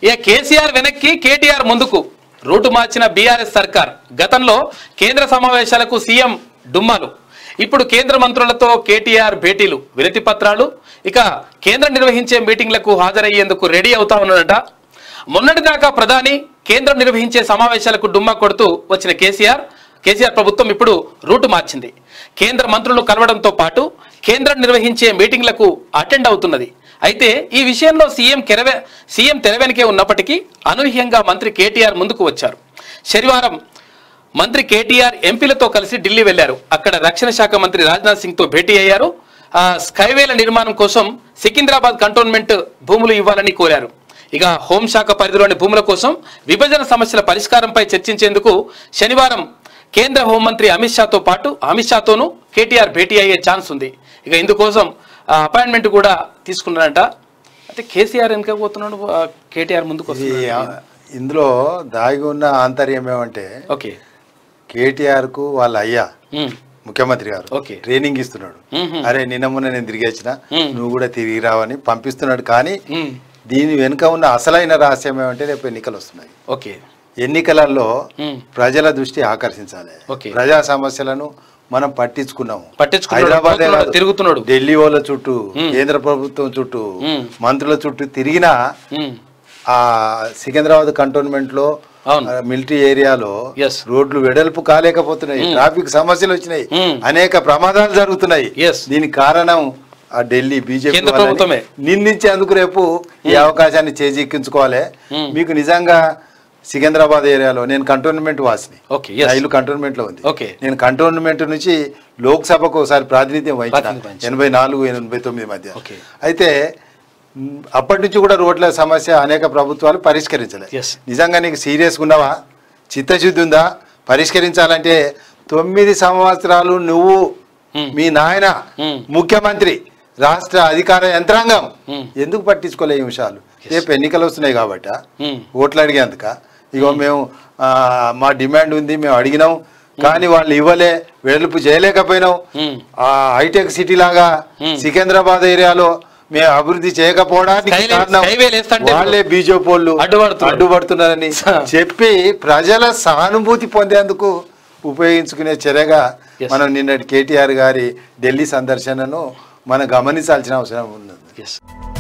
ఇక కేసీఆర్ వెనక్కి కేటీఆర్ ముందుకు రూటు మార్చిన బీఆర్ఎస్ సర్కార్ గతంలో కేంద్ర సమావేశాలకు సీఎం డుమ్మాలు ఇప్పుడు కేంద్ర మంత్రులతో కేటీఆర్ భేటీలు వినతి పత్రాలు ఇక కేంద్రం నిర్వహించే మీటింగ్లకు హాజరయ్యేందుకు రెడీ అవుతా ఉన్నాడట మొన్నటిదాకా ప్రధాని కేంద్రం నిర్వహించే సమావేశాలకు డుమ్మా కొడుతూ వచ్చిన కేసీఆర్ కేసీఆర్ ప్రభుత్వం ఇప్పుడు రూటు మార్చింది కేంద్ర మంత్రులు కలవడంతో పాటు కేంద్రం నిర్వహించే మీటింగ్లకు అటెండ్ అవుతున్నది అయితే ఈ విషయంలో సీఎం కెరవె సీఎం తెరవెనకే ఉన్నప్పటికీ అనూహ్యంగా మంత్రి కేటీఆర్ ముందుకు వచ్చారు శనివారం మంత్రి కేటీఆర్ ఎంపీలతో కలిసి ఢిల్లీ వెళ్లారు అక్కడ రక్షణ శాఖ మంత్రి రాజ్నాథ్ సింగ్ తో భేటీ అయ్యారు ఆ స్కైవేల నిర్మాణం కోసం సికింద్రాబాద్ కంటోన్మెంట్ భూములు ఇవ్వాలని కోరారు ఇక హోంశాఖ పరిధిలోని భూముల కోసం విభజన సమస్యల పరిష్కారంపై చర్చించేందుకు శనివారం కేంద్ర హోంమంత్రి అమిత్ షాతో పాటు అమిత్ షాతోనూ కేటీఆర్ భేటీ అయ్యే ఛాన్స్ ఉంది ఇక ఇందుకోసం అపాయింట్మెంట్ కూడా తీసుకున్నారంట అయితే కేసీఆర్ వెనక పోతున్నాడు ఆ, కేటీఆర్ ముందుకు ఇది వస్తున్నాడు. ఆ, ఇందులో దాగి ఉన్న ఆంతర్యం ఏమంటే ఓకే కేటీఆర్ కు వాళ్ళ అయ్యా ఉమ్, ముఖ్యమంత్రి గారు ఓకే. ట్రైనింగ్ ఇస్తున్నాడు మ్మ్. అరే నిన్న మొన్న నేను తిరిగి వచ్చిన మ్మ్. నువ్వు కూడా తిరిగి రావని పంపిస్తున్నాడు కానీ ఉమ్, దీని వెనుక ఉన్న అసలైన రహస్యం ఏమంటే రేపు ఎన్నికలు వస్తున్నాయి ఓకే ఎన్నికలలో మ్మ్. ప్రజల దృష్టి ఆకర్షించాలి ఓకే. ప్రజా సమస్యలను మనం పట్టించుకున్నాము పట్టించుకున్నాడు, హైదరాబాద్ పోతున్నాడు, తిరుగుతున్నాడు. ఢిల్లీ వాళ్ళ చుట్టూ కేంద్ర ప్రభుత్వం చుట్టూ మ్మ్. మంత్రుల చుట్టూ తిరిగినా ఉమ్, ఆ సికింద్రాబాద్ కంటోన్మెంట్ లో అవును. ఆ, మిలిటరీ ఏరియాలో Yes. రోడ్లు వెడల్పు కాలేకపోతున్నాయి ట్రాఫిక్ సమస్యలు వచ్చినాయి మ్మ్. అనేక ప్రమాదాలు జరుగుతున్నాయి Yes. దీనికి కారణం ఆ ఢిల్లీ బీజేపీ కేంద్ర వాళ్ళని ప్రభుత్వమే. నిందించేందుకు రేపు ఈ అవకాశాన్ని చేజిక్కించుకోవాలి మీకు నిజంగా సికింద్రాబాద్ ఏరియాలో నేను కంటోన్మెంట్ వాసిని ఓకే, yes. రైలు కంటోన్మెంట్ లో ఉంది ఓకే. నేను కంటోన్మెంట్ నుంచి లోక్సభకు ఒకసారి ప్రాతినిధ్యం వహించిన ప్రాతినిధ్యం వహించారు. ఎనభై నాలుగు ఎనభై తొమ్మిది మధ్య ఓకే. అయితే మ్, అప్పటి నుంచి కూడా రోడ్ల సమస్య అనేక ప్రభుత్వాలు పరిష్కరించలేదు Yes. నిజంగా నీకు సీరియస్గా ఉన్నావా చిత్తశుద్ధి ఉందా పరిష్కరించాలంటే తొమ్మిది సంవత్సరాలు నువ్వు Hmm. మీ నాయన Hmm. ముఖ్యమంత్రి రాష్ట్ర అధికార యంత్రాంగం Hmm. ఎందుకు పట్టించుకోలే ఈ విషయాలు రేపు ఎన్నికలు వస్తున్నాయి కాబట్ట Hmm. ఓట్లు అడిగేందుక ఇగో మేము ఆ, మా డిమాండ్ ఉంది మేము అడిగినాం కానీ వాళ్ళు ఇవ్వలే వెడల్పు చేయలేకపోయినాం Hmm. ఆ హైటెక్ సిటీ లాగా Hmm. సికింద్రాబాద్ ఏరియాలో మేము అభివృద్ధి చేయకపోవడానికి Skyway- కారణం Skyway లేస్తుంటే వాళ్ళే బీజేపీ వాళ్ళు అడ్డుపడుతున్నారు. అడ్డుపడుతున్నారని చెప్పి ప్రజల సానుభూతి పొందేందుకు ఉపయోగించుకునే చర్యగా Yes. మనం నిన్నటి కేటీఆర్ గారి ఢిల్లీ సందర్శనను మనం గమనించాల్సిన అవసరం ఉన్నది ఎస్